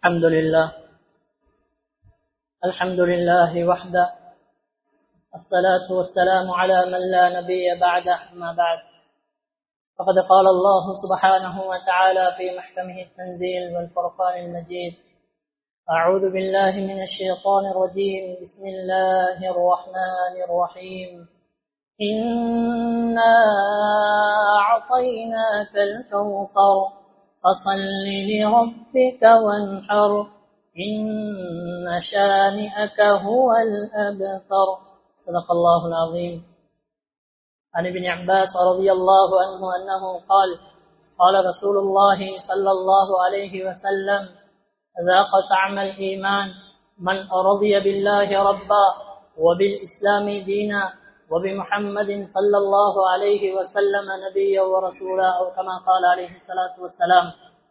الحمد لله الحمد لله وحده الصلاة والسلام على من لا نبي بعده ما بعد فقد قال الله سبحانه وتعالى في محكمه التنزيل والفرقان المجيد أعوذ بالله من الشيطان الرجيم بسم الله الرحمن الرحيم إنا أعطيناك الكوثر فصل لربك وانحر إن شانئك هو الأبتر صدق الله العظيم عن ابن عباس رضي الله عنه أنه قال قال رسول الله صلى الله عليه وسلم ذاق طعم الإيمان من رضي بالله ربا وبالإسلام دينا وبمحمد صلى الله عليه وسلم نبيا ورسولا أو كما قال عليه الصلاة والسلام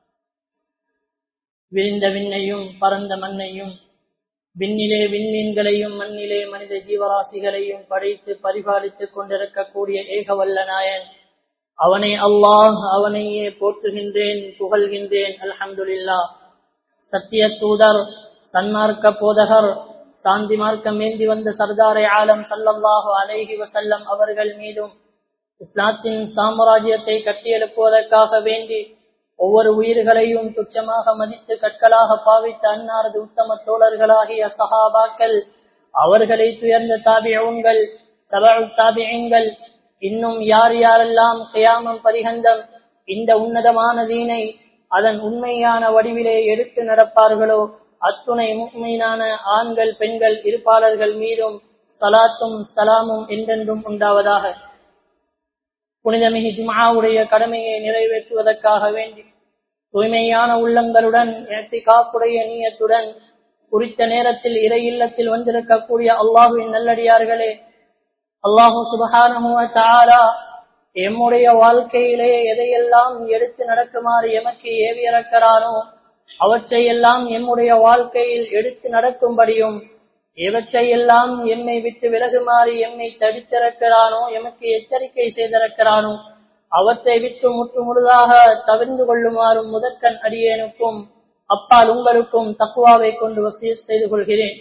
விரிந்த விண்ணையும் பரந்த மண்ணையும் விண்ணிலே விண்மீன்களையும் மண்ணிலே மனித ஜீவராசிகளையும் படைத்து பரிபாலித்துக் கொண்டிருக்கக்கூடிய ஏகவல்ல நாயன் அவனை அல்லாஹ் அவனையே போற்றுகின்றேன் புகழ்கின்றேன் அல்ஹம்துலில்லா சத்திய தூதர் தன்மார்க்க போதகர் சாந்தி மார்க்கம் ஏந்தி வந்த சர்தாரை ஆலம் சல்லல்லாஹு அலைஹி வசல்லம் அவர்கள் மீதும் இஸ்லாத்தின் சாம்ராஜ்யத்தை கட்டியெழுப்புவதற்காக வேண்டி ஒவ்வொரு உயிர்களையும் துச்சமாக மதித்து கற்களாக பாவித்த அன்னாரது உத்தம தோழர்களாகிய சஹாபாக்கள் அவர்களை துயர்ந்த தாபியங்கள் தபு தாபியங்கள் இன்னும் யார் யாரெல்லாம் கியாமம் பரிகந்தம் இந்த உன்னதமான தீனை அதன் உண்மையான வடிவிலே எடுத்து நடப்பார்களோ அத்துணை முக்மீனான ஆண்கள் பெண்கள் இருப்பாளர்கள் மீதும் சலாத்தும் சலாமும் என்றென்றும் உண்டாவதாக புனிதமிகு ஜுமாவுடைய கடமையை நிறைவேற்றுவதற்காக வேண்டி தூய்மையான உள்ளங்களுடன் காப்புடைய நீயத்துடன் குறித்த நேரத்தில் இறை இல்லத்தில் வந்திருக்கக்கூடிய அல்லாஹுவின் நல்லடியார்களே அல்லாஹு சுபகான எம்முடைய வாழ்க்கையிலே எதையெல்லாம் எடுத்து நடக்குமாறு எமக்கு ஏவியிறக்கிறானோ அவற்றையெல்லாம் எம்முடைய வாழ்க்கையில் எடுத்து நடக்கும்படியும் எவற்றையெல்லாம் எம்மை விட்டு விலகுமாறு எம்மை தடுத்திருக்கிறானோ எமக்கு எச்சரிக்கை செய்திருக்கிறானோ அவற்றை விட்டு முற்று முழுதாக தவிர்ந்து கொள்ளுமாறும் முதற்கண் அடியேனுக்கும் அப்பால் உங்களுக்கும் தக்குவாவை கொண்டு வசிய செய்து கொள்கிறேன்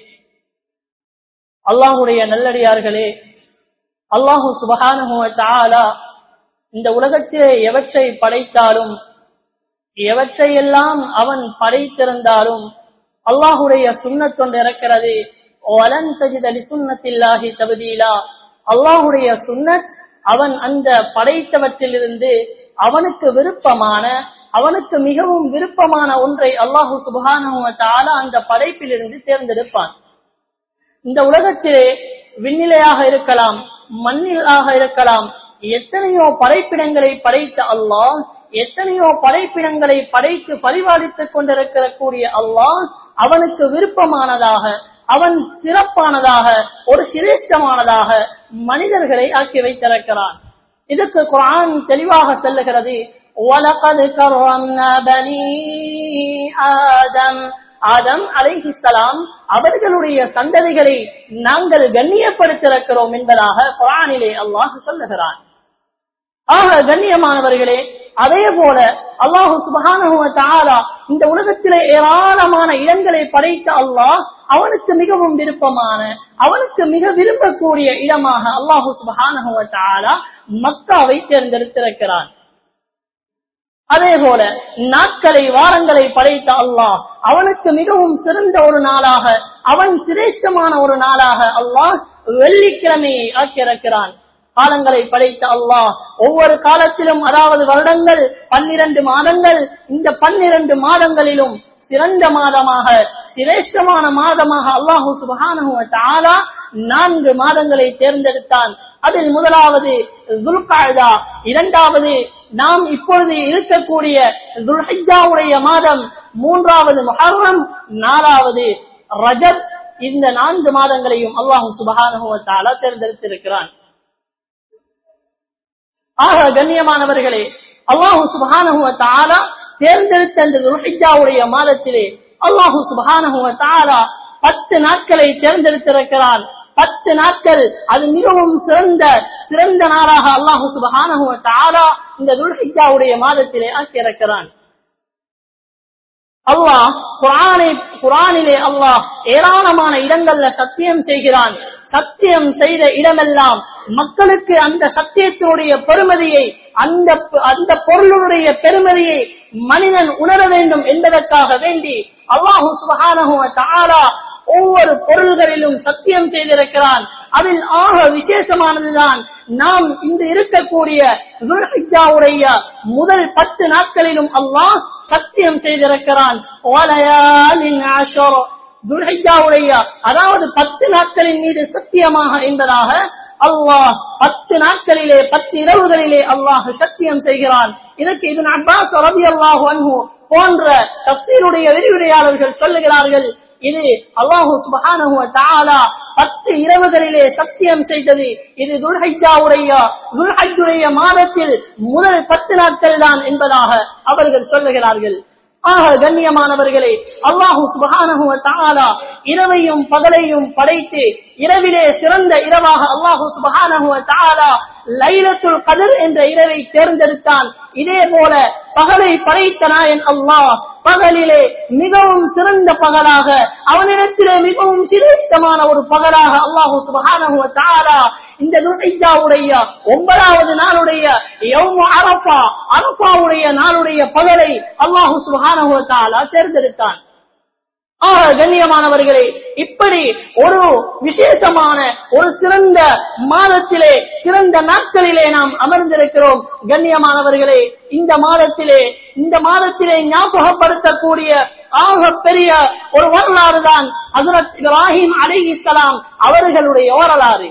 அல்லாஹுடைய நல்லடியார்களே அல்லாஹு சுபகானுவ இந்த உலகத்திலே எவற்றை படைத்தாலும் எவற்றையெல்லாம் அவன் படைத்திருந்தாலும் அல்லாஹுடைய சுண்ணத்தொன்று இறக்கிறது சுண்ணத்தில்லாகி தகுதியிலா அல்லாஹுடைய சுண்ணத் அவன் அந்த படைத்தவற்றிலிருந்து அவனுக்கு விருப்பமான அவனுக்கு மிகவும் விருப்பமான ஒன்றை அல்லாஹு சுபான அந்த படைப்பிலிருந்து தேர்ந்தெடுப்பான் இந்த உலகத்திலே விண்ணிலையாக இருக்கலாம் மண்ணிலாக இருக்கலாம் எத்தனையோ படைப்பிடங்களை படைத்த அல்லாஹ் எத்தனையோ படைப்பிடங்களை படைத்து பரிபாலித்துக் கொண்டிருக்கிற கூடிய அல்லாஹ் அவனுக்கு விருப்பமானதாக அவன் சிறப்பானதாக ஒரு சிரேஷ்டமானதாக மனிதர்களை ஆக்கி வைத்திருக்கிறான் இதுக்கு குரான் தெளிவாக செல்லுகிறது ஆதம் அலைஹிஸ்லாம் அவர்களுடைய சந்ததிகளை நாங்கள் கண்ணியப்படுத்திருக்கிறோம் என்பதாக குரானிலே அல்லாஹ் சொல்லுகிறான் ஆக கண்ணியமானவர்களே அதே போல அல்லாஹு சுபகான இந்த உலகத்திலே ஏராளமான இடங்களை படைத்த அல்லாஹ் அவனுக்கு மிகவும் விருப்பமான அவனுக்கு மிக விரும்பக்கூடிய இடமாக அல்லாஹு சுபகான மக்காவை தேர்ந்தெடுத்திருக்கிறான் அதே போல நாட்களை வாரங்களை படைத்த அல்லாஹ் அவனுக்கு மிகவும் சிறந்த ஒரு நாளாக அவன் சிரேஷ்டமான ஒரு நாளாக அல்லாஹ் வெள்ளிக்கிழமையை ஆக்கியிருக்கிறான் காலங்களை படைத்த அல்லாஹ் ஒவ்வொரு காலத்திலும் அதாவது வருடங்கள் பன்னிரண்டு மாதங்கள் இந்த பன்னிரண்டு மாதங்களிலும் சிறந்த மாதமாக சிரேஷ்டமான மாதமாக அல்லாஹூ சுபகான நான்கு மாதங்களை தேர்ந்தெடுத்தான் அதில் முதலாவது துல்காழ்தா இரண்டாவது நாம் இப்பொழுது இருக்கக்கூடிய துல்ஹிஜாவுடைய மாதம் மூன்றாவது மஹர்ரம் நாலாவது ரஜத் இந்த நான்கு மாதங்களையும் அல்லாஹு சுபகான தேர்ந்தெடுத்திருக்கிறான் ஆக கண்ணியமானவர்களே அல்லாஹு சுபகானுவ தாலா தேர்ந்தெடுத்த அந்த துல்ஹிஜாவுடைய மாதத்திலே அல்லாஹு சுபகானுவ தாலா பத்து நாட்களை தேர்ந்தெடுத்திருக்கிறான் பத்து நாட்கள் அது மிகவும் சிறந்த சிறந்த நாளாக அல்லாஹு சுபஹானஹு தஆலா இந்த துல்ஹிஜ்ஜாவுடைய மாதத்திலே ஆக்கியிருக்கிறான் அல்லாஹ் குரானை குரானிலே அல்லாஹ் ஏராளமான இடங்கள்ல சத்தியம் செய்கிறான் சத்தியம் செய்த இடமெல்லாம் மக்களுக்கு அந்த சத்தியத்தினுடைய பெருமதியை அந்த அந்த பொருளுடைய பெருமதியை மனிதன் உணர வேண்டும் என்பதற்காக வேண்டி அல்லாஹு சுபஹானஹு வ தஆலா ஒவ்வொரு பொருள்களிலும் சத்தியம் செய்திருக்கிறான் அதில் ஆக விசேஷமானதுதான் நாம் இன்று இருக்கக்கூடிய துல்ஹிஜ்ஜாவுடைய முதல் பத்து நாட்களிலும் அல்லாஹ் சத்தியம் செய்திருக்கிறான் வலயாலின் அஷர். துல்ஹிஜ்ஜாவுடைய அதாவது பத்து நாட்களின் மீது சத்தியமாக என்பதாக அல்லாஹ் பத்து நாட்களிலே பத்து இரவுகளிலே அல்லாஹ் சத்தியம் செய்கிறான் இதற்கு இதன் அப்பாஸ் ரபி அல்லாஹு அன்ஹு போன்ற தப்சீருடைய விரிவுரையாளர்கள் சொல்லுகிறார்கள் இது அல்லாஹு சுபஹானஹு வ தஆலா பத்து இரவுகளிலே சத்தியம் செய்தது இது துல்ஹிஜ்ஜாவுடைய துல்ஹஜ்ஜுடைய மாதத்தில் முதல் பத்து நாட்கள் தான் என்பதாக அவர்கள் சொல்லுகிறார்கள் ஆக கண்ணியமானவர்களே அல்லாஹு சுபஹானஹு வ தஆலா இரவையும் பகலையும் படைத்து இரவிலே சிறந்த இரவாக அல்லாஹு சுபஹானஹு வ தஆலா லைலத்துல் கதிர் என்ற இரவை தேர்ந்தெடுத்தான் இதே போல பகலை படைத்த நாயன் அல்லாஹ் பகலிலே மிகவும் சிறந்த பகலாக அவனிடத்திலே மிகவும் சிரேஷ்டமான ஒரு பகலாக அல்லாஹு சுபஹானஹு வ தஆலா இந்த துல்ஹிஜ்ஜாவுடைய ஒன்பதாவது நாளுடைய யௌமு அரஃபா அரஃபாவுடைய நாளுடைய பகலை அல்லாஹு சுபஹானஹு வ தஆலா தேர்ந்தெடுத்தான் ஆக கண்ணியமானவர்களே இப்படி ஒரு விசேஷமான ஒரு சிறந்த மாதத்திலே சிறந்த நாட்களிலே நாம் அமர்ந்திருக்கிறோம் கண்ணியமானவர்களே இந்த மாதத்திலே இந்த மாதத்திலே ஞாபகப்படுத்தக்கூடிய ஆக பெரிய ஒரு வரலாறு தான் ஹசரத் இப்ராஹிம் அலிஹிஸ்லாம் அவர்களுடைய வரலாறு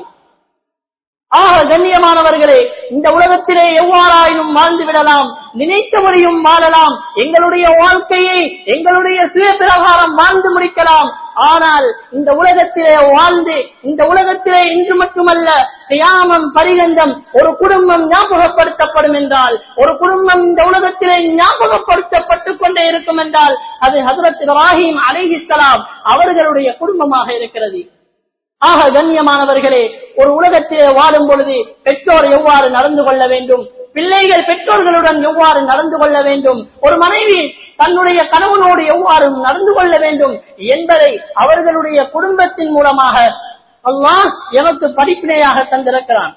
ஆக கண்ணியமானவர்களே இந்த உலகத்திலே எவ்வாறாயினும் வாழ்ந்து விடலாம் நினைத்தபடியும் வாழலாம் எங்களுடைய வாழ்க்கையை எங்களுடைய சுய பிரகாரம் வாழ்ந்து முடிக்கலாம் ஆனால் இந்த உலகத்திலே வாழ்ந்து இந்த உலகத்திலே இன்று மட்டுமல்ல தியாமம் பரிகந்தம் ஒரு குடும்பம் ஞாபகப்படுத்தப்படும் என்றால் ஒரு குடும்பம் இந்த உலகத்திலே ஞாபகப்படுத்தப்பட்டுக் கொண்டே இருக்கும் என்றால் அது ஹசரத் இப்ராஹிம் அலிஹிஸ்லாம் அவர்களுடைய குடும்பமாக இருக்கிறது ஆக கண்ணியமானவர்களே ஒரு உலகத்திலே வாழும் பொழுது பெற்றோர் எவ்வாறு நடந்து கொள்ள வேண்டும் பிள்ளைகள் பெற்றோர்களுடன் எவ்வாறு நடந்து கொள்ள வேண்டும் ஒரு மனைவி தன்னுடைய கணவனோடு எவ்வாறு நடந்து கொள்ள வேண்டும் என்பதை அவர்களுடைய குடும்பத்தின் மூலமாக அல்லாஹ் எமக்கு படிப்பினையாக தந்திருக்கிறான்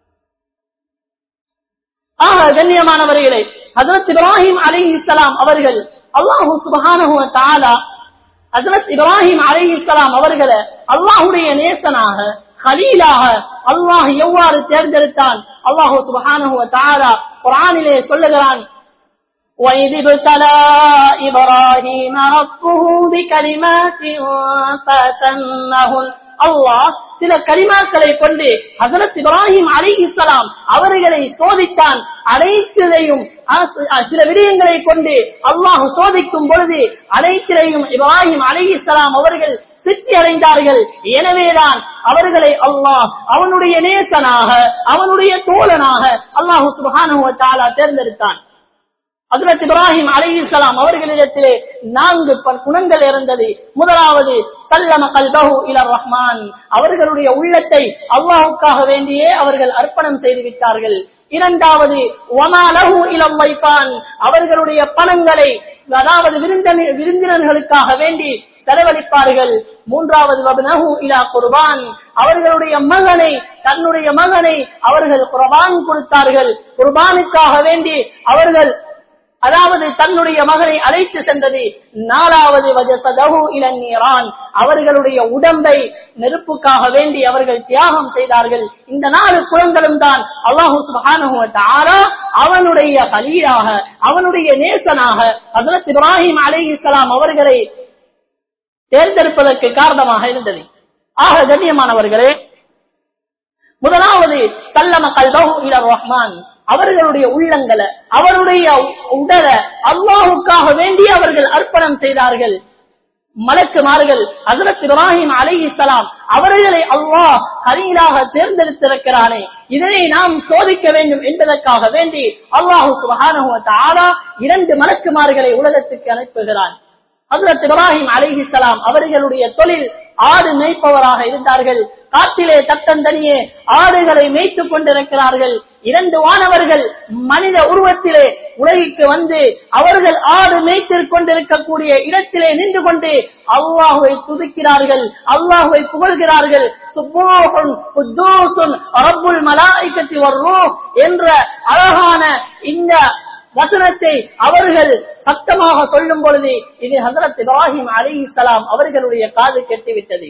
ஆக கண்ணியமானவர்களே ஹசரத் இப்ராஹிம் அலி இஸ்லாம் அவர்கள் அல்லாஹு சுபஹானஹு வ தஆலா ஹசரத் இப்ராஹிம் அலி இஸ்லாம் அவர்களை அல்லாஹுடைய நேசனாக கலீலாக அல்லாஹ் எவ்வாறு தேர்ந்தெடுத்தான் அல்லாஹு சுபஹானஹு வ தஆலா குர்ஆனிலே சொல்லுகிறான் وَإِذِ ابْتَلَى إِبْرَاهِيمَ رَبُّهُ بِكَلِمَاتٍ فَأَتَمَّهُنَّ அல்லாஹ் சில கரிமாக்களை கொண்டு ஹசரத் இப்ராஹிம் அலி இஸ்லாம் அவர்களை சோதித்தான் அனைத்திலையும் சில விடயங்களை கொண்டு அல்லாஹ் சோதிக்கும் பொழுது அனைத்திலையும் இப்ராஹிம் அலி இஸ்லாம் அவர்கள் சித்தி அடைந்தார்கள் எனவேதான் அவர்களை அல்லாஹ் அவனுடைய நேசனாக அவனுடைய தோழனாக அல்லாஹு சுபஹானஹு தாலா தேர்ந்தெடுத்தான் ஹசரத் இப்ராஹிம் அலைஹிஸ்ஸலாம் அவர்களிடத்திலே நான்கு ப- குணங்கள் இருந்தது முதலாவது சல்லம கல்பஹு இலர் ரஹ்மான் அவர்களுடைய உள்ளத்தை அல்லாஹுக்காக வேண்டியே அவர்கள் அர்ப்பணம் செய்து விட்டார்கள் இரண்டாவது ஒமாலஹு இலம் வைப்பான் அவர்களுடைய பணங்களை அதாவது விருந்தின- விருந்தினர்களுக்காக வேண்டி செலவழிப்பார்கள் மூன்றாவது வபனஹு இலா குர்பான் அவர்களுடைய மகனை தன்னுடைய மகனை அவர்கள் குர்பான் கொடுத்தார்கள் குர்பானுக்காக வேண்டி அவர்கள் அதாவது தன்னுடைய மகனை அழைத்து சென்றது நாலாவது வஜசதஹு இளநீரான் அவர்களுடைய உடம்பை நெருப்புக்காக வேண்டி அவர்கள் தியாகம் செய்தார்கள் இந்த நாலு குலங்களும் தான் அல்லாஹு சுப்ஹானஹு வ தஆலா அவனுடைய கலீலாக அவனுடைய நேசனாக ஹஜ்ரத் இப்ராஹிம் அலைஹிஸ்ஸலாம் அவர்களை தேர்ந்தெடுப்பதற்கு காரணமாக இருந்தது ஆக கண்ணியமானவர்களே முதலாவது கல்லம கல்பஹு இலர் ரஹ்மான் அவர்களுடைய உள்ளங்களை அவருடைய உடலை அல்லாஹுக்காக வேண்டி அவர்கள் அர்ப்பணம் செய்தார்கள் மலக்குமார்கள் ஹசரத் இப்ராஹிம் அலைஹிஸ்ஸலாம் அவர்களை அல்லாஹ் கரீலாக தேர்ந்தெடுத்திருக்கிறானே இதனை நாம் சோதிக்க வேண்டும் என்பதற்காக வேண்டி அல்லாஹு சுபஹானஹு வ தஆலா இரண்டு மலக்குமார்களை உலகத்துக்கு அனுப்புகிறான் ஹசரத் இப்ராஹிம் அலைஹிஸ்ஸலாம் அவர்களுடைய தொழில் ஆடு மேய்ப்பவராக இருந்தார்கள் காட்டிலே தட்டந்தனியே ஆடுகளை மேய்த்துக் கொண்டிருக்கிறார்கள் இரண்டு வானவர்கள் மனித உருவத்திலே உலகிற்கு வந்து அவர்கள் ஆடு மேய்த்திற் கொண்டிருக்கக்கூடிய இடத்திலே நின்று கொண்டு அல்லாஹுவை துதிக்கிறார்கள் அல்லாஹுவை புகழ்கிறார்கள் சுப்போகன் குத்தூசுன் ரப்புல் மலாய்க்கத்தி வர்றூஹ் என்ற அழகான இந்த வசனத்தை அவர்கள் சத்தமாக சொல்லும் பொழுது இது ஹசரத் இப்ராஹிம் அலி இஸ்லாம் அவர்களுடைய காது கெட்டுவிட்டது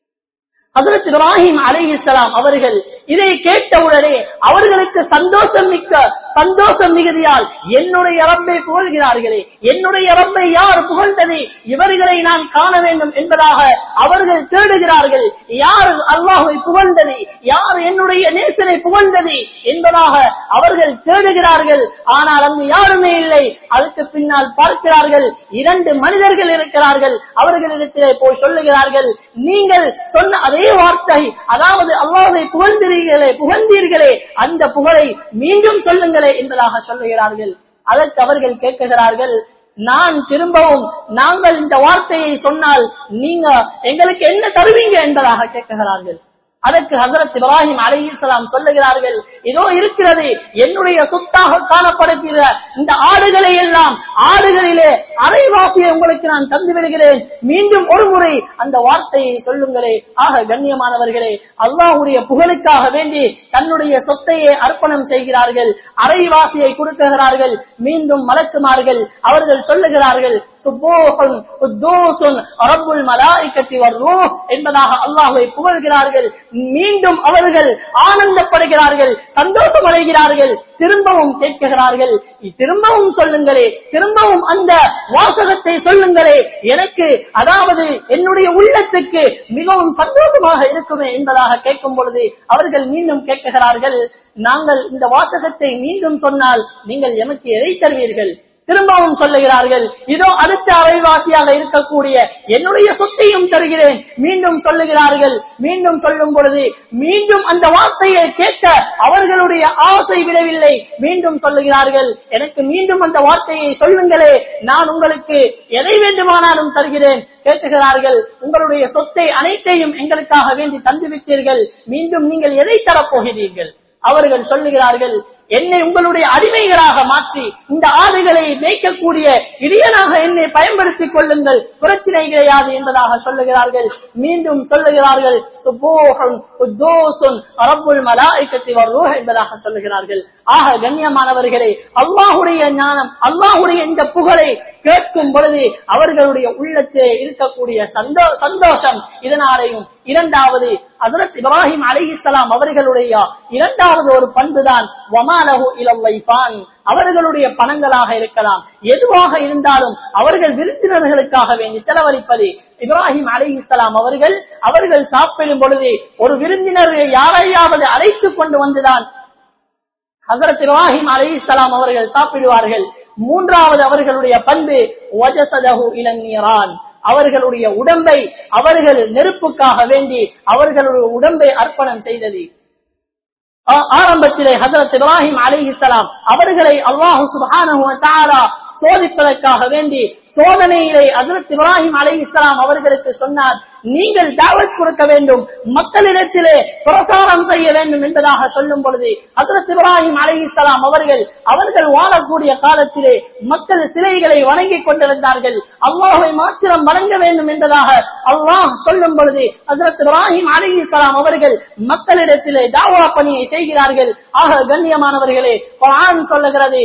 ஹசரத் இப்ராஹிம் அலி இஸ்லாம் அவர்கள் இதை கேட்டவுடனே அவர்களுக்கு சந்தோஷம் மிக்க சந்தோஷம் மிகுதியால் என்னுடைய ரப்பை புகழ்கிறார்களே என்னுடைய ரப்பை யார் புகழ்ந்தது இவர்களை நான் காண வேண்டும் என்பதாக அவர்கள் தேடுகிறார்கள் யார் அல்லாஹை புகழ்ந்தது யார் என்னுடைய நேசனை புகழ்ந்தது என்பதாக அவர்கள் தேடுகிறார்கள் ஆனால் அங்கு யாருமே இல்லை அதுக்கு பின்னால் பார்க்கிறார்கள் இரண்டு மனிதர்கள் இருக்கிறார்கள் அவர்களிடத்திலே போய் சொல்லுகிறார்கள் நீங்கள் சொன்ன அதே வார்த்தை அதாவது அல்லாஹை புகழ்ந்தீர்களே புகழ்ந்தீர்களே அந்த புகழை மீண்டும் சொல்லுங்களே என்பதாக சொல்லுகிறார்கள் அதற்கு அவர்கள் கேட்குகிறார்கள் நான் திரும்பவும் நாங்கள் இந்த வார்த்தையை சொன்னால் நீங்க எங்களுக்கு என்ன தருவீங்க என்பதாக கேட்குகிறார்கள் அதற்கு ஹசரத் இப்ராஹிம் அலி இஸ்லாம் சொல்லுகிறார்கள் இதோ இருக்கிறது என்னுடைய சொத்தாக காணப்படுகிற இந்த ஆடுகளை எல்லாம் ஆடுகளிலே அரைவாசியை உங்களுக்கு நான் தந்து விடுகிறேன் மீண்டும் ஒரு முறை அந்த வார்த்தையை சொல்லுங்களே ஆக கண்ணியமானவர்களே அல்லாஹுடைய புகழுக்காக வேண்டி தன்னுடைய சொத்தையே அர்ப்பணம் செய்கிறார்கள் அரைவாசியை கொடுக்குகிறார்கள் மீண்டும் மலக்குமார்கள் அவர்கள் சொல்லுகிறார்கள் சுப்போகன் குத்தூசுன் ரப்புல் மலாய்க்கத்தி வர்றூஹ் என்பதாக அல்லாஹ்வை புகழ்கிறார்கள் மீண்டும் அவர்கள் ஆனந்தப்படுகிறார்கள் சந்தோஷம் அடைகிறார்கள் திரும்பவும் கேட்கிறார்கள் திரும்பவும் சொல்லுங்களே திரும்பவும் அந்த வாசகத்தை சொல்லுங்களே எனக்கு அதாவது என்னுடைய உள்ளத்துக்கு மிகவும் சந்தோஷமாக இருக்குமே என்பதாக கேட்கும் பொழுது அவர்கள் மீண்டும் கேட்கிறார்கள் நாங்கள் இந்த வாசகத்தை மீண்டும் சொன்னால் நீங்கள் எமக்கு எதை தருவீர்கள் திரும்பவும் சொல்லுகிறார்கள் இதோ அடுத்த அரைவாசியாக இருக்கக்கூடிய என்னுடைய சொத்தையும் தருகிறேன் மீண்டும் சொல்லுகிறார்கள் மீண்டும் சொல்லும் பொழுது மீண்டும் அந்த வார்த்தையை கேட்க அவர்களுடைய ஆசை விடவில்லை மீண்டும் சொல்லுகிறார்கள் எனக்கு மீண்டும் அந்த வார்த்தையை சொல்லுங்களே நான் உங்களுக்கு எதை வேண்டுமானாலும் தருகிறேன் கேட்டுகிறார்கள் உங்களுடைய சொத்தை அனைத்தையும் எங்களுக்காக வேண்டி தந்துவிட்டீர்கள் மீண்டும் நீங்கள் எதை தரப்போகிறீர்கள் அவர்கள் சொல்லுகிறார்கள் என்னை உங்களுடைய அடிமைகளாக மாற்றி இந்த ஆடுகளை மேய்க்கக்கூடிய இடையனாக என்னை பயன்படுத்திக் கொள்ளுங்கள் பிரச்சனை கிடையாது என்பதாக சொல்லுகிறார்கள் மீண்டும் சொல்லுகிறார்கள் என்பதாக சொல்லுகிறார்கள் ஆக கண்ணியமானவர்களே அல்லாஹுடைய ஞானம் அல்லாஹுடைய இந்த புகழை கேட்கும் பொழுது அவர்களுடைய உள்ளத்தே இருக்கக்கூடிய சந்தோஷம் இதனாலேயும் இரண்டாவது அதரத் இப்ராஹிம் அலி இஸ்லாம் அவர்களுடைய இரண்டாவது ஒரு பண்புதான் வமாலகு இலவைபான் அவர்களுடைய பணங்களாக இருக்கலாம் எதுவாக இருந்தாலும் அவர்கள் விருந்தினர்களுக்காக வேண்டி செலவழிப்பது இப்ராஹிம் அலி இஸ்லாம் அவர்கள் அவர்கள் சாப்பிடும் பொழுது ஒரு விருந்தினரை யாரையாவது அழைத்துக் கொண்டு வந்துதான் ஹசரத் இப்ராஹிம் அலி இஸ்லாம் அவர்கள் சாப்பிடுவார்கள் மூன்றாவது அவர்களுடைய பண்பு ஒஜசதகு இளநீரான் அவர்களுடைய உடம்பை அவர்கள் நெருப்புக்காக வேண்டி அவர்களுடைய உடம்பை அர்ப்பணம் செய்தது ஆரம்பத்திலே ஹசரத் இப்ராஹிம் அலி இஸ்லாம் அவர்களை அல்லாஹு சுபான சோதிப்பதற்காக வேண்டி சோதனையிலே ஹசரத் இப்ராஹிம் அலி இஸ்லாம் அவர்களுக்கு சொன்னார் நீங்கள் தாவத் கொடுக்க வேண்டும் மக்களிடத்திலே பிரசாரம் செய்ய வேண்டும் என்பதாக சொல்லும் பொழுது ஹசரத் இப்ராஹிம் அலி இஸ்லாம் அவர்கள் அவர்கள் வாழக்கூடிய காலத்திலே மக்கள் சிலைகளை வணங்கிக் கொண்டிருந்தார்கள் அல்லாஹை மாத்திரம் வணங்க வேண்டும் என்பதாக அல்லாஹ் சொல்லும் பொழுது ஹசரத் இப்ராஹிம் அலி இஸ்லாம் அவர்கள் மக்களிடத்திலே தாவா பணியை செய்கிறார்கள் ஆக கண்ணியமானவர்களே குரான் சொல்லுகிறது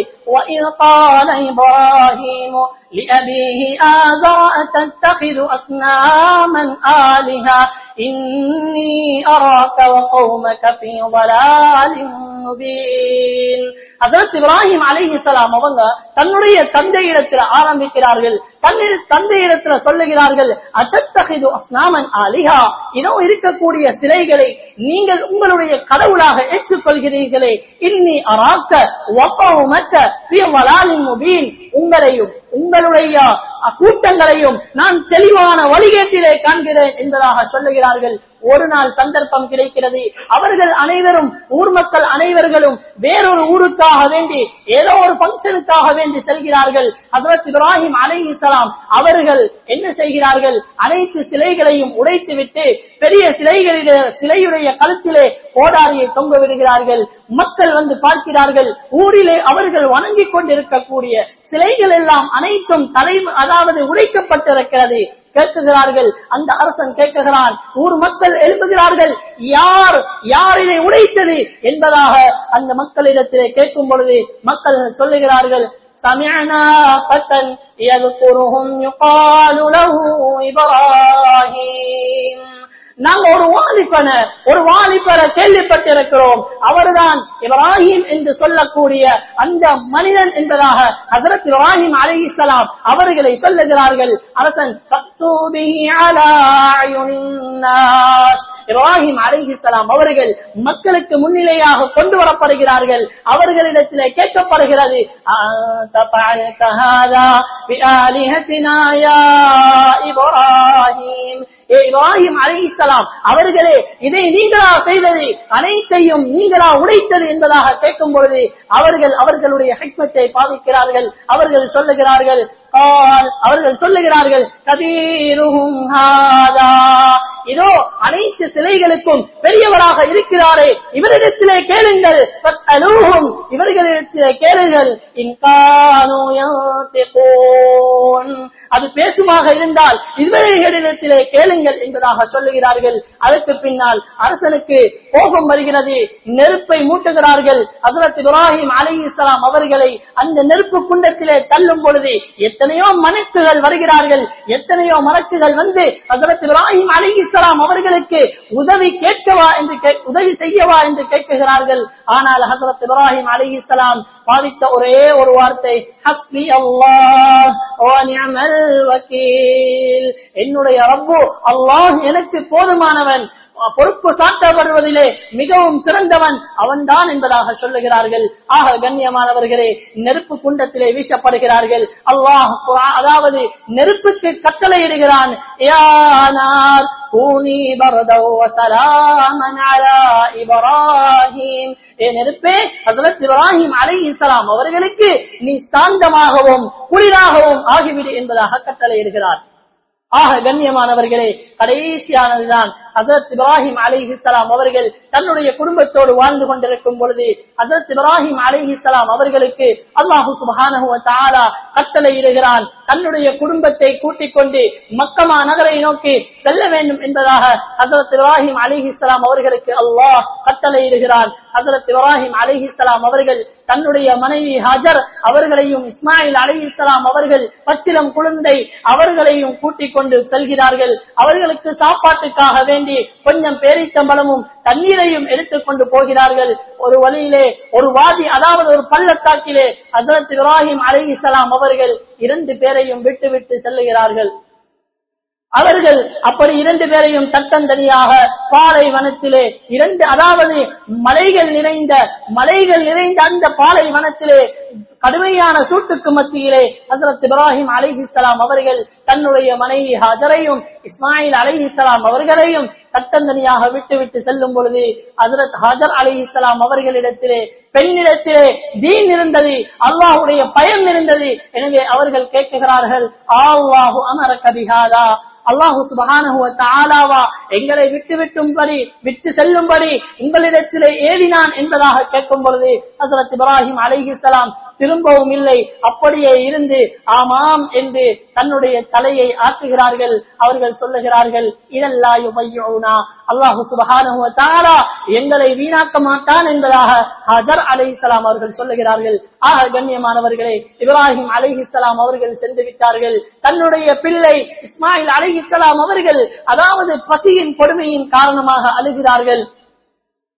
لأبيه آذر تتخذ أصناما آلهة إني أراك وقومك في ضلال مبين அதற்கு இப்ராஹிம் அலிஹிசலாம் அவங்க தன்னுடைய தந்தையிடத்தில் ஆரம்பிக்கிறார்கள் தன்னுடைய தந்தையிடத்துல சொல்லுகிறார்கள் அத்தத்தகிது அஸ்னாமன் அலிஹா இதோ இருக்கக்கூடிய சிலைகளை நீங்கள் உங்களுடைய கடவுளாக ஏற்றுக்கொள்கிறீர்களே இன்னி அராக்க ஒப்பவுமற்ற முபீன் உங்களையும் உங்களுடைய கூட்டங்களையும் நான் தெளிவான வழிகேட்டிலே காண்கிறேன் என்பதாக சொல்லுகிறார்கள் ஒரு நாள் சந்தர்ப்பம் கிடைக்கிறது அவர்கள் அனைவரும் ஊர் மக்கள் அனைவர்களும் வேறொரு ஊருக்காக வேண்டி ஏதோ ஒரு பங்கனுக்காக வேண்டி செல்கிறார்கள் ஹசரத் இப்ராஹிம் அலை இஸ்லாம் அவர்கள் என்ன செய்கிறார்கள் அனைத்து சிலைகளையும் உடைத்துவிட்டு பெரிய சிலைகளில சிலையுடைய கழுத்திலே கோடாரியை தொங்க விடுகிறார்கள் மக்கள் வந்து பார்க்கிறார்கள் ஊரிலே அவர்கள் வணங்கிக் கொண்டிருக்கக்கூடிய சிலைகள் எல்லாம் அனைத்தும் தலை அதாவது உடைக்கப்பட்டிருக்கிறது கேட்குகிறார்கள் அந்த அரசன் கேட்குகிறான் ஊர் மக்கள் எழுப்புகிறார்கள் யார் யார் இதை உடைத்தது என்பதாக அந்த மக்களிடத்திலே கேட்கும் பொழுது மக்கள் சொல்லுகிறார்கள் سمعنا فتى يذكرهم يقال له إبراهيم நாங்க ஒரு வாலிபன ஒரு வாலிபரை கேள்விப்பட்டிருக்கிறோம் அவர்தான் இப்ராஹிம் என்று சொல்லக்கூடிய அந்த மனிதன் என்பதாக ஹசரத் இப்ராஹிம் அலி இஸ்லாம் அவர்களை சொல்லுகிறார்கள் அரசன் இப்ராஹிம் அலிஹிஸ்லாம் அவர்கள் மக்களுக்கு முன்னிலையாக கொண்டு வரப்படுகிறார்கள் அவர்களிடத்தில் கேட்கப்படுகிறது இப்ராஹிம் இப்ராஹிம் அலிசலாம் அவர்களே இதை நீங்களா செய்தது அனைத்தையும் நீங்களா உடைத்தது என்பதாக கேட்கும் பொழுது அவர்கள் அவர்களுடைய ஹெக்மத்தை பாவிக்கிறார்கள் அவர்கள் சொல்லுகிறார்கள் அவர்கள் சொல்லுகிறார்கள் கபீருகும் இதோ அனைத்து சிலைகளுக்கும் பெரியவராக இருக்கிறாரே இவரிடத்திலே கேளுங்கள் இவர்களிடத்திலே கேளுங்கள் அது பேசுமாக இருந்தால் இவர்களிடத்திலே கேளுங்கள் என்பதாக சொல்லுகிறார்கள் அதற்கு பின்னால் அரசனுக்கு கோபம் வருகிறது நெருப்பை மூட்டுகிறார்கள் ஹசரத் இப்ராஹிம் அலி இஸ்லாம் அவர்களை அந்த நெருப்பு குண்டத்திலே தள்ளும் பொழுது எத்தனையோ மனக்குகள் வருகிறார்கள் எத்தனையோ மலக்குகள் வந்து ஹசரத் இப்ராஹிம் அலி இஸ்லாம் அவர்களுக்கு உதவி கேட்கவா என்று உதவி செய்யவா என்று கேட்குகிறார்கள் ஆனால் ஹசரத் இப்ராஹிம் அலி இஸ்லாம் பாதித்த ஒரே ஒரு வார்த்தை ஹஸ்பி அல்லாஹ் வக்கீல் என்னுடைய ரப்பு அல்லாஹ் எனக்கு போதுமானவன் பொறுப்பு சாட்டப்படுவதிலே மிகவும் சிறந்தவன் அவன்தான் என்பதாக சொல்லுகிறார்கள் ஆக கண்ணியமானவர்களே நெருப்பு குண்டத்திலே வீசப்படுகிறார்கள் அல்லாஹ் அதாவது நெருப்புக்கு கட்டளையிடுகிறான் நெருப்பே ஹசரத் இப்ராஹிம் அலை இஸ்லாம் அவர்களுக்கு நீ சாந்தமாகவும் குளிராகவும் ஆகிவிடு என்பதாக கட்டளையிடுகிறார் ஆக கண்ணியமானவர்களே கடைசியானதுதான் ஹசரத் இப்ராஹிம் அலிஹிஸ்லாம் அவர்கள் தன்னுடைய குடும்பத்தோடு வாழ்ந்து கொண்டிருக்கும் பொழுது ஹசரத் இப்ராஹிம் அலிஹிஸ்லாம் அவர்களுக்கு அல்லாஹு சுபானா கட்டளை இடுகிறான் தன்னுடைய குடும்பத்தை கூட்டிக் கொண்டு மக்கமா நகரை நோக்கி செல்ல வேண்டும் என்பதாக ஹசரத் இப்ராஹிம் அலிஹிஸ்லாம் அவர்களுக்கு அல்லாஹ் கட்டளை இடுகிறான் ஹசரத் இப்ராஹிம் அலிஹிஸ்லாம் அவர்கள் தன்னுடைய மனைவி ஹஜர் அவர்களையும் இஸ்மாயில் அலி இஸ்லாம் அவர்கள் பச்சிலம் குழந்தை அவர்களையும் கூட்டிக் கொண்டு செல்கிறார்கள் அவர்களுக்கு சாப்பாட்டுக்காக வேண்டி கொஞ்சம் பேரிச்சம்பளமும் தண்ணீரையும் எடுத்துக்கொண்டு போகிறார்கள் ஒரு வழியிலே ஒரு வாதி அதாவது ஒரு பள்ளத்தாக்கிலே ஹசரத் இப்ராஹிம் அலி இஸ்லாம் அவர்கள் இரண்டு பேரையும் விட்டு விட்டு செல்லுகிறார்கள் அவர்கள் அப்படி இரண்டு பேரையும் தட்டந்தனியாக பாலைவனத்திலே இரண்டு அதாவது மலைகள் நிறைந்த மலைகள் நிறைந்த அந்த பாலைவனத்திலே கடுமையான சூட்டுக்கு மத்தியிலே ஹசரத் இப்ராஹிம் அலிஹிஸ்லாம் அவர்கள் தன்னுடைய மனைவி ஹஜரையும் இஸ்மாயில் அலிஹிஸ்லாம் அவர்களையும் தட்டந்தனியாக விட்டு விட்டு செல்லும் பொழுது ஹசரத் ஹஜர் அலி இஸ்லாம் அவர்களிடத்திலே பெண்ணிடத்திலே தீன் இருந்தது அல்லாஹுடைய பயம் இருந்தது எனவே அவர்கள் கேட்குகிறார்கள் ஆஹு அமர கபிகாதா அல்லாஹு சுபகானுவா எங்களை விட்டு விட்டும்படி விட்டு செல்லும்படி உங்களிடத்திலே ஏறினான் என்பதாக கேட்கும் பொழுது ஹசரத் இப்ராஹிம் அலிஹிஸ்லாம் திரும்பவும் இல்லை அப்படியே இருந்து ஆமாம் என்று தன்னுடைய தலையை ஆற்றுகிறார்கள் அவர்கள் சொல்லுகிறார்கள் இதெல்லாம் அல்லாஹு சுபகான எங்களை வீணாக்க மாட்டான் என்பதாக ஹஜர் அலை இஸ்லாம் அவர்கள் சொல்லுகிறார்கள் ஆக கண்ணியமானவர்களே இப்ராஹிம் அலை இஸ்லாம் அவர்கள் சென்று விட்டார்கள் தன்னுடைய பிள்ளை இஸ்மாயில் அலை இஸ்லாம் அவர்கள் அதாவது பசியின் கொடுமையின் காரணமாக அழுகிறார்கள்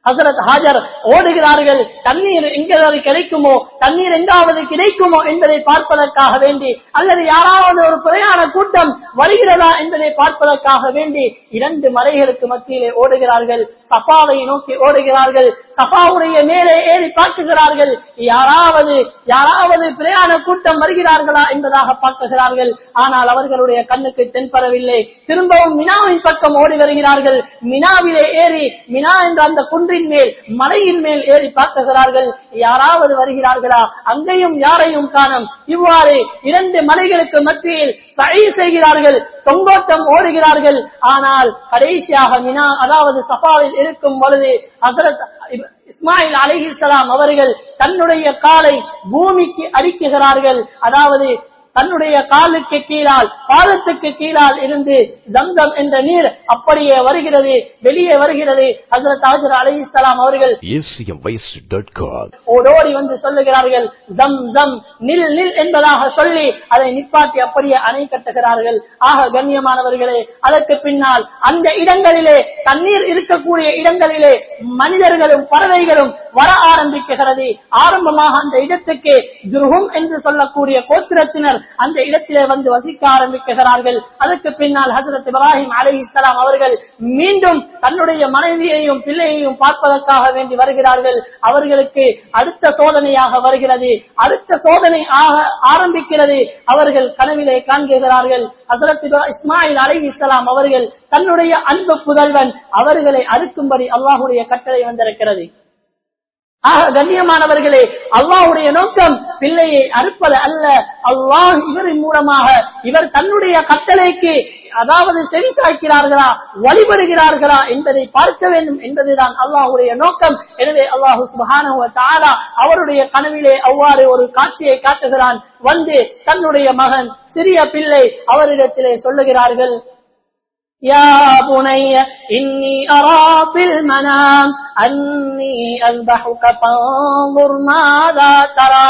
ஹசரத் ஹாஜர் ஓடுகிறார்கள் தண்ணீர் எங்காவது கிடைக்குமோ தண்ணீர் எங்காவது கிடைக்குமோ என்பதை பார்ப்பதற்காக வேண்டி அல்லது யாராவது ஒரு பிரயாண கூட்டம் வருகிறதா என்பதை பார்ப்பதற்காக வேண்டி இரண்டு மலைகளுக்கு மத்தியிலே ஓடுகிறார்கள் சஃபாவை நோக்கி ஓடுகிறார்கள் சஃபாவுடைய மேலே ஏறி பார்க்குகிறார்கள் யாராவது யாராவது பிரயாண கூட்டம் வருகிறார்களா என்பதாக பார்க்குகிறார்கள் ஆனால் அவர்களுடைய கண்ணுக்கு தென்படவில்லை திரும்பவும் மினாவின் பக்கம் ஓடி வருகிறார்கள் மினாவிலே ஏறி மினா என்ற அந்த குன்றின் மேல் மலையின் மேல் ஏறி பார்க்குகிறார்கள் யாராவது வருகிறார்களா அங்கேயும் யாரையும் காணும் இவ்வாறு இரண்டு மலைகளுக்கு மத்தியில் சழி செய்கிறார்கள் தொங்கோட்டம் ஓடுகிறார்கள் ஆனால் கடைசியாக மினா அதாவது சஃபாவில் இருக்கும் பொழுது ஹசரத் இஸ்மாயில் அலிஹிசலாம் அவர்கள் தன்னுடைய காலை பூமிக்கு அடிக்குகிறார்கள் அதாவது தன்னுடைய காலுக்கு கீழால் பாதத்துக்கு கீழால் இருந்து தம்தம் என்ற நீர் அப்படியே வருகிறது வெளியே வருகிறது ஹசரத் ஆஜர் அலிஹிசலாம் அவர்கள் acmwaste.com. ஓடோடி வந்து சொல்லுகிறார்கள் தம் தம் நில் நில் என்பதாக சொல்லி அதை நிப்பாட்டி அப்படியே அணை கட்டுகிறார்கள் ஆக கண்ணியமானவர்களே அதற்கு பின்னால் அந்த இடங்களிலே தண்ணீர் இருக்கக்கூடிய இடங்களிலே மனிதர்களும் பறவைகளும் வர ஆரம்பிக்குகிறது ஆரம்பமாக அந்த இடத்துக்கு துருகும் என்று சொல்லக்கூடிய கோத்திரத்தினர் அந்த இடத்திலே வந்து வசிக்க ஆரம்பிக்குகிறார்கள் அதற்கு பின்னால் ஹசரத் இப்ராஹிம் அலி இஸ்லாம் அவர்கள் மீண்டும் தன்னுடைய மனைவியையும் பிள்ளையையும் பார்ப்பதற்காக வேண்டி வருகிறார்கள் அவர்களுக்கு அடுத்த சோதனையாக வருகிறது அடுத்த சோதனை ஆக ஆரம்பிக்கிறது அவர்கள் கனவிலே காண்கிறார்கள் ஹசரத் இஸ்மாயில் அலி இஸ்லாம் அவர்கள் தன்னுடைய அன்பு புதல்வன் அவர்களை அறுக்கும்படி அல்லாஹுடைய கட்டளை வந்திருக்கிறது ஆக கண்ணியமானவர்களே அல்லாஹுடைய நோக்கம் பிள்ளையை அறுப்பது அல்ல அல்லாஹ் இவரின் மூலமாக இவர் தன்னுடைய கட்டளைக்கு அதாவது செவிசாய்க்கிறார்களா வழிபடுகிறார்களா என்பதை பார்க்க வேண்டும் என்பதுதான் அல்லாஹுடைய நோக்கம் எனவே அல்லாஹு சுபஹானஹு தாலா அவருடைய கனவிலே அவ்வாறு ஒரு காட்சியை காட்டுகிறான் வந்து தன்னுடைய மகன் சிறிய பிள்ளை அவரிடத்திலே சொல்லுகிறார்கள் يا بني إني أرى في المنام أني أذبحك فانظر ماذا ترى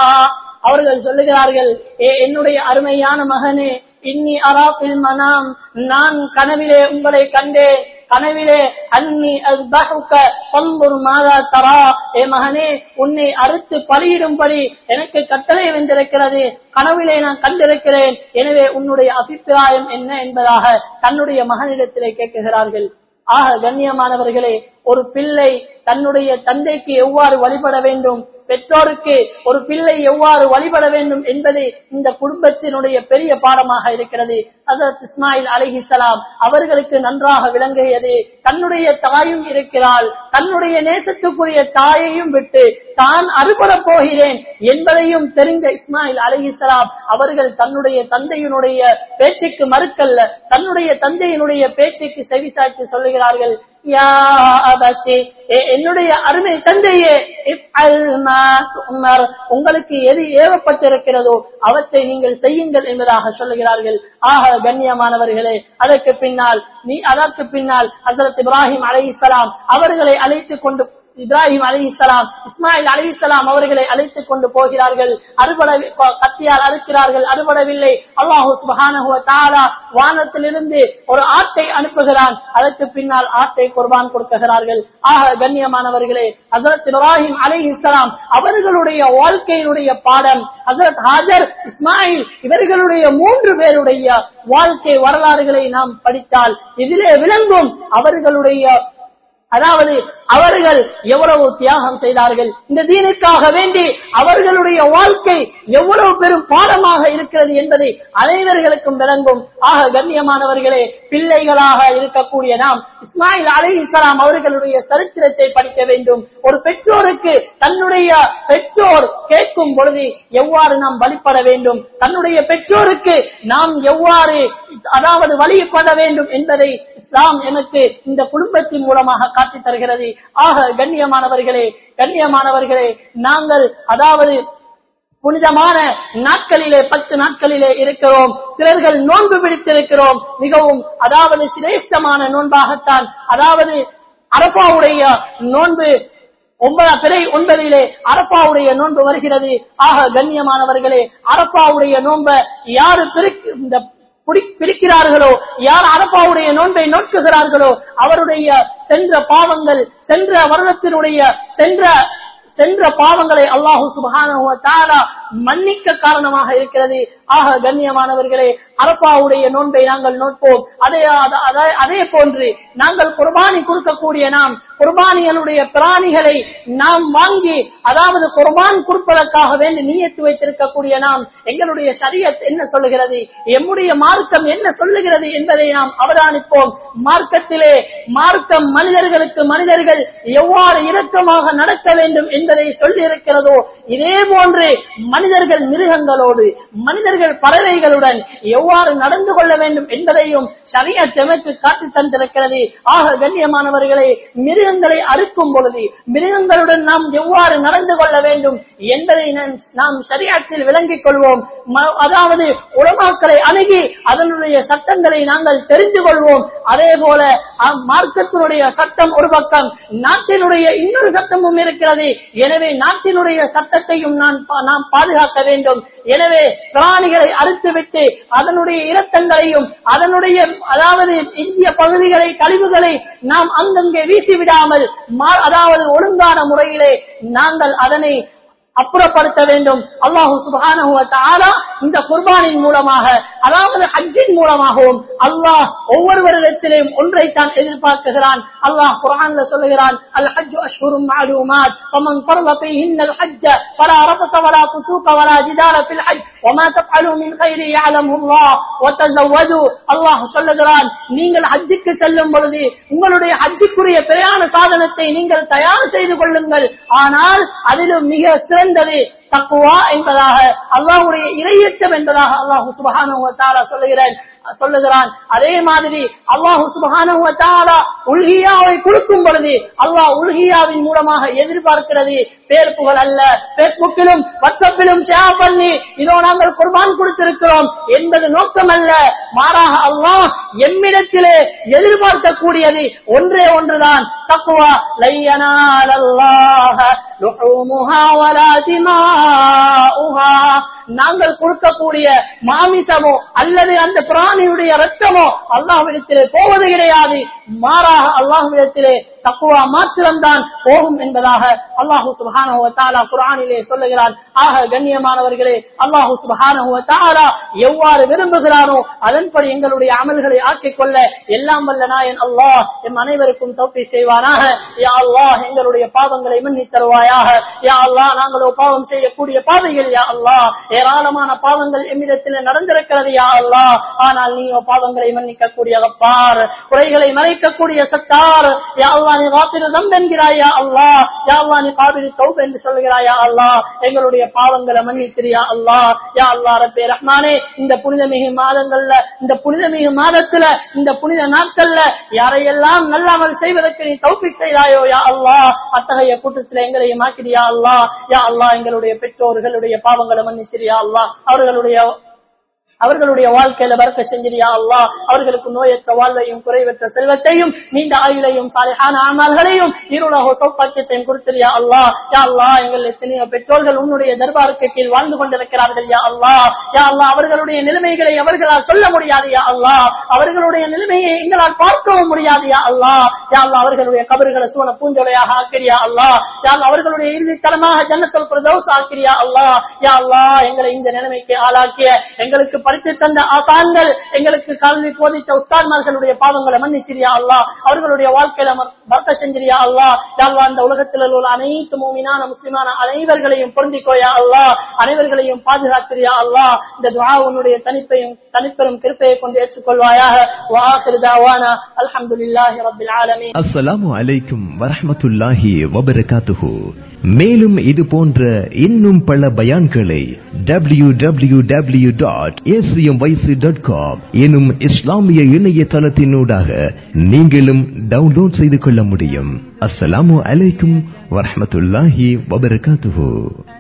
அவர்கள் சொல்லுகிறார்கள் ஏ என்னுடைய அருமையான மகனே இன்னி அராபில் மனாம் நான் கனவிலே உங்களை கண்டேன் கனவிலே அன்னி அஸ்பஹுக பம்புர் மாதா தரா ஏ மகனே உன்னை அறுத்து பலியிடும்படி எனக்கு கட்டளை வந்திருக்கிறது கனவிலே நான் கண்டிருக்கிறேன் எனவே உன்னுடைய அபிப்பிராயம் என்ன என்பதாக தன்னுடைய மகனிடத்திலே கேட்குகிறார்கள் ஆக கண்ணியமானவர்களே ஒரு பிள்ளை தன்னுடைய தந்தைக்கு எவ்வாறு வழிபட வேண்டும் பெற்றோருக்கு ஒரு பிள்ளை எவ்வாறு வழிபட வேண்டும் என்பது இந்த குடும்பத்தினுடைய பெரிய பாடமாக இருக்கிறது அதற்கு இஸ்மாயில் அலிஹிசலாம் அவர்களுக்கு நன்றாக விளங்கியது தன்னுடைய தாயும் இருக்கிறாள் தன்னுடைய நேசத்துக்குரிய தாயையும் விட்டு தான் அறுபட போகிறேன் என்பதையும் தெரிந்த இஸ்மாயில் அலிஹிசலாம் அவர்கள் தன்னுடைய தந்தையினுடைய பேச்சுக்கு மறுக்கல்ல தன்னுடைய தந்தையினுடைய பேச்சுக்கு செவிசாய்த்து சொல்லுகிறார்கள் யா அபத்தி, ஏ என்னுடைய அருமை தந்தையே இஃப்அல் மா துஅமர். உங்களுக்கு எது ஏவப்பட்டிருக்கிறதோ அவற்றை நீங்கள் செய்யுங்கள் என்பதாக சொல்லுகிறார்கள் ஆக கண்ணியமானவர்களே அதற்கு பின்னால் நீ அதற்கு பின்னால் ஹசரத் இப்ராஹிம் அலைஹிஸ்ஸலாம் அவர்களை அழைத்துக் கொண்டு இப்ராஹிம் அலி இஸ்லாம் இஸ்மாயில் அலி இஸ்லாம் அவர்களை அழைத்துக் கொண்டு போகிறார்கள் அறுபட கத்தியால் அறுக்கிறார்கள் அறுபடவில்லை அல்லாஹு சுபஹானஹு வ தஆலா வானத்திலிருந்து ஒரு ஆட்டை அனுப்புகிறான் அதற்கு பின்னால் ஆட்டை குர்பான் கொடுக்குகிறார்கள் ஆக கண்ணியமானவர்களே ஹசரத் இப்ராஹிம் அலி இஸ்லாம் அவர்களுடைய வாழ்க்கையினுடைய பாடம் ஹசரத் ஹாஜர் இஸ்மாயில் இவர்களுடைய மூன்று பேருடைய வாழ்க்கை வரலாறுகளை நாம் படித்தால் இதிலே விளங்கும் அவர்களுடைய அதாவது அவர்கள் எவ்வளவு தியாகம் செய்தார்கள் இந்த தீனுக்காக வேண்டி அவர்களுடைய வாழ்க்கை எவ்வளவு பெரும் பாடமாக இருக்கிறது என்பதை அனைவர்களுக்கும் விளங்கும் ஆக கண்ணியமானவர்களே பிள்ளைகளாக இருக்கக்கூடிய நாம் இஸ்மாயில் அலி இஸ்லாம் அவர்களுடைய சரித்திரத்தை படிக்க வேண்டும் ஒரு பெற்றோருக்கு தன்னுடைய பெற்றோர் கேட்கும் பொழுது எவ்வாறு நாம் வழிபட வேண்டும் தன்னுடைய பெற்றோருக்கு நாம் எவ்வாறு அதாவது வழிபட வேண்டும் என்பதை இஸ்லாம் எனக்கு இந்த குடும்பத்தின் மூலமாக காட்டி தருகிறது ஆக கண்ணியமானவர்களே கண்ணியமானவர்களே நாங்கள் அதாவது புனிதமான நாட்களிலே பத்து நாட்களிலே இருக்கிறோம் சிலர்கள் நோன்பு பிடித்திருக்கிறோம் மிகவும் அதாவது சிரேஷ்டமான நோன்பாகத்தான் அதாவது அரபாவுடைய நோன்பு ஒன்பதாம் பிறை ஒன்பதிலே அரப்பாவுடைய நோன்பு வருகிறது ஆக கண்ணியமானவர்களே அரப்பாவுடைய நோன்ப யாரு பிறகு இந்த புடி- பிடிக்கிறார்களோ யார் அரப்பாவுடைய நோன்பை நோக்குகிறார்களோ அவருடைய சென்ற பாவங்கள் சென்ற வருடத்தினுடைய சென்ற சென்ற பாவங்களை அல்லாஹு சுபஹானஹு வ தஆலா மன்னிக்க காரணமாக இருக்கிறது ஆக கண்ணியமானவர்களே அரப்பாவுடைய நோன்பை நாங்கள் நோட்போம் அதே அத- அத- அதே போன்று நாங்கள் குர்பானி கொடுக்கக்கூடிய நாம் குர்பானிகளுடைய பிராணிகளை நாம் வாங்கி அதாவது குர்பான் கொடுப்பதற்காக வேண்டி நீயத்து வைத்திருக்கக்கூடிய நாம் எங்களுடைய சரியத் என்ன சொல்லுகிறது எம்முடைய மார்க்கம் என்ன சொல்லுகிறது என்பதை நாம் அவதானிப்போம் மார்க்கத்திலே மார்க்கம் மனிதர்களுக்கு மனிதர்கள் எவ்வாறு இரக்கமாக நடக்க வேண்டும் என்பதை சொல்லியிருக்கிறதோ இதே போன்று மனிதர்கள் மிருகங்களோடு மனிதர்கள் பறவைகளுடன் எவ்வாறு நடந்து கொள்ள வேண்டும் என்பதையும் சரியத் எமக்கு காட்டி தந்திருக்கிறது ஆக கண்ணியமானவர்களே மிருகங்களை அறுக்கும் பொழுது மிருகங்களுடன் நாம் எவ்வாறு நடந்து கொள்ள வேண்டும் என்பதை நாம்- நாம் சரியாற்றில் விளங்கிக் கொள்வோம் ம- அதாவது உலமாக்களை அணுகி அதனுடைய சட்டங்களை நாங்கள் தெரிந்து கொள்வோம் அதே போல அ- மார்க்கத்தினுடைய சட்டம் ஒரு பக்கம் நாட்டினுடைய இன்னொரு சட்டமும் இருக்கிறது எனவே நாட்டினுடைய சட்டத்தையும் நான் பா- நாம் பாதுகாக்க வேண்டும் எனவே பிராணிகளை அறுத்துவிட்டு அதனுடைய இரத்தங்களையும் அதனுடைய அதாவது இந்திய பகுதிகளை கழிவுகளை நாம் அங்கங்கே வீசி விடாமல் மா- அதாவது ஒழுங்கான முறையிலே நாங்கள் அதனை அப்புறப்படுத்த வேண்டும் அல்லாஹு சுப்ஹானஹு வ தஆலா இந்த குர்பானின் மூலமாக அதாவது ஹஜ்ஜின் மூலமாகவும் அல்லாஹ் ஒவ்வொருவரிடத்திலும் ஒன்றை தான் எதிர்பார்க்குகிறான் அல்லாஹ் குர்ஆன்ல சொல்லுகிறான் அல் ஹஜ்ஜு அஷ்ஹுரும் மஅலூமாத் ஃபமன் ஃபரத ஃபீஹின்ன அல் ஹஜ்ஜ ஃபலா ரஃபஸ வலா ஃபுசூக வலா ஜிதால ஃபில் ஹஜ் وما تفعلوا من خير يعلمه الله وتزودوا அல்லாஹ் சொல்லுகிறான் நீங்கள் ஹஜ்ஜுக்கு செல்லும் பொழுது உங்களுடைய ஹஜ்ஜுக்குரிய பிரயாண சாதனத்தை நீங்கள் தயார் செய்து கொள்ளுங்கள் ஆனால் அதிலும் மிக சிறந்தது தக்குவா என்பதாக அல்லாஹ்வுடைய இறையச்சம் என்பதாக அல்லாஹு சுபஹானஹு வ தஆலா சொல்லுகிறேன் சொல்லுகிறான் அதே மாதிரி அல்லாஹு சுபஹானஹு வ தஆலா உல்ஹியாவை கொடுக்கும் பொழுது அல்லாஹ் உல்ஹியாவின் மூலமாக எதிர்பார்க்கிறது பேர் புகழ் அல்ல பேஸ்புக்கிலும் வாட்ஸ்அப்பிலும் ஷேர் பண்ணி இதோ நாங்கள் குர்பான் கொடுத்திருக்கிறோம் என்பது நோக்கம் அல்ல மாறாக அல்லாஹ் எம்மிடத்திலே எதிர்பார்க்கக்கூடியது ஒன்றே ஒன்றுதான் தக்குவா லையனாலல்லாஹ லுஹூமுஹா வலா திமாஉஹா நாங்கள் கொடுக்கக்கூடிய மாமிசமோ அல்லது அந்த பிராணியுடைய ரத்தமோ அல்லாஹ்விடத்திலே போவது கிடையாது மாறாக அல்லாஹ்விடத்திலே தக்குவா மாத்திரம்தான் போகும் என்பதாக அல்லாஹு சுபஹானஹு வ தஆலா குர்ஆனிலே சொல்லுகிறான் ஆக கண்ணியமானவர்களே அல்லாஹு சுபஹானஹு வ தஆலா எவ்வாறு விரும்புகிறானோ அதன்படி எங்களுடைய அமல்களை ஆக்கிக் கொள்ள எல்லாம் வல்ல நாயன் அல்லாஹ் எம் அனைவருக்கும் தௌஃபீக் செய்வானாக யா அல்லாஹ் எங்களுடைய பாவங்களை மன்னித் தருவாயாக யா அல்லாஹ் நாங்களோ பாவம் செய்யக்கூடிய பாதைகள் யா அல்லாஹ் ஏராளமான பாவங்கள் எம்மிடத்தில் நடந்திருக்கிறது யா அல்லாஹ் ஆனால் நீயோ பாவங்களை மன்னிக்க கூடிய கப்பார் குறைகளை மறைக்கக்கூடிய சத்தார் யா அல்லாஹ் நீ காப்பிரு தம் என்கிறாய் யா அல்லாஹ் யா அல்லாஹ் நீ காபிரி தௌப் என்று சொல்கிறாய் யா அல்லாஹ் எங்களுடைய பாவங்களை மன்னித்திரியா அல்லாஹ் யா அல்லாஹ் ரப்பே ரஹ்மானே இந்த புனிதமிகு மாதங்கள்ல இந்த புனிதமிகு மாதத்துல இந்த புனித நாட்கள்ல யாரையெல்லாம் நல்லமல் செய்வதற்கு நீ தௌபிக் செய்தாயோ யா அல்லாஹ் அத்தகைய கூட்டத்தில் எங்களையும் ஆக்கிறியா அல்லாஹ் யா அல்லாஹ் எங்களுடைய பெற்றோர்களுடைய பாவங்களை மன்னிச்சிரியா அல்லாஹ் அவர்களுடைய அவர்களுடைய வாழ்க்கையில வரக்க செஞ்சிரியா அல்லா அவர்களுக்கு நோயற்ற வாழ்வையும் குறைவற்ற செல்வத்தையும் நீண்ட ஆயுளையும் சாலையான ஆமால்களையும் இருளக சௌபாக்கியத்தையும் கொடுத்திரியா அல்லா யா அல்லா எங்கள் எத்தனையோ பெற்றோர்கள் உன்னுடைய தர்பாருக்கு கீழ் வாழ்ந்து கொண்டிருக்கிறார்கள் யா அல்லா யா அல்லா அவர்களுடைய நிலைமைகளை அவர்களால் சொல்ல முடியாது யா அல்லா அவர்களுடைய நிலைமையை எங்களால் பார்க்கவும் முடியாது யா அல்லா யா அல்லா அவர்களுடைய கபறுகளை சூழ பூஞ்சொலையாக ஆக்கிரியா அல்லா யா அல்லா அவர்களுடைய இறுதி தரமாக ஜன்னத்தில் பிரதோஸ் ஆக்கிரியா அல்லா யா அல்லா எங்களை இந்த நிலைமைக்கு ஆளாக்கிய எங்களுக்கு படித்து தந்த ஆசான்கள் எங்களுக்கு கல்வி போதித்த உஸ்தான்மார்களுடைய பாவங்களை மன்னிச்சிரியா அல்லா அவர்களுடைய வாழ்க்கையில பர்த்த செஞ்சிரியா அல்லா யா அல்லா இந்த உலகத்தில் உள்ள அனைத்து மூமினான முஸ்லிமான அனைவர்களையும் பொருந்திக்கோயா அல்லா அனைவர்களையும் பாதுகாக்கிறியா அல்லா இந்த துவா உன்னுடைய தனிப்பையும் தனிப்பெரும் கிருப்பையை கொண்டு ஏற்றுக்கொள்வாயாக வாஹிரு தாவானா அல்ஹம்துலில்லாஹி ரப்பில் ஆலமீன் அஸ்ஸலாமு அலைக்கும் வரஹ்மத்துல்லாஹி வபரகாத்துஹு மேலும் இது போன்ற இன்னும் பல பயான்களை W W W dot dot com எனும் இஸ்லாமிய இணையதளத்தினூடாக நீங்களும் டவுன்லோட் செய்து கொள்ள முடியும் அஸ்ஸலாமு அலைக்கும் வரஹ்மத்துல்லாஹி வபரகாத்துஹு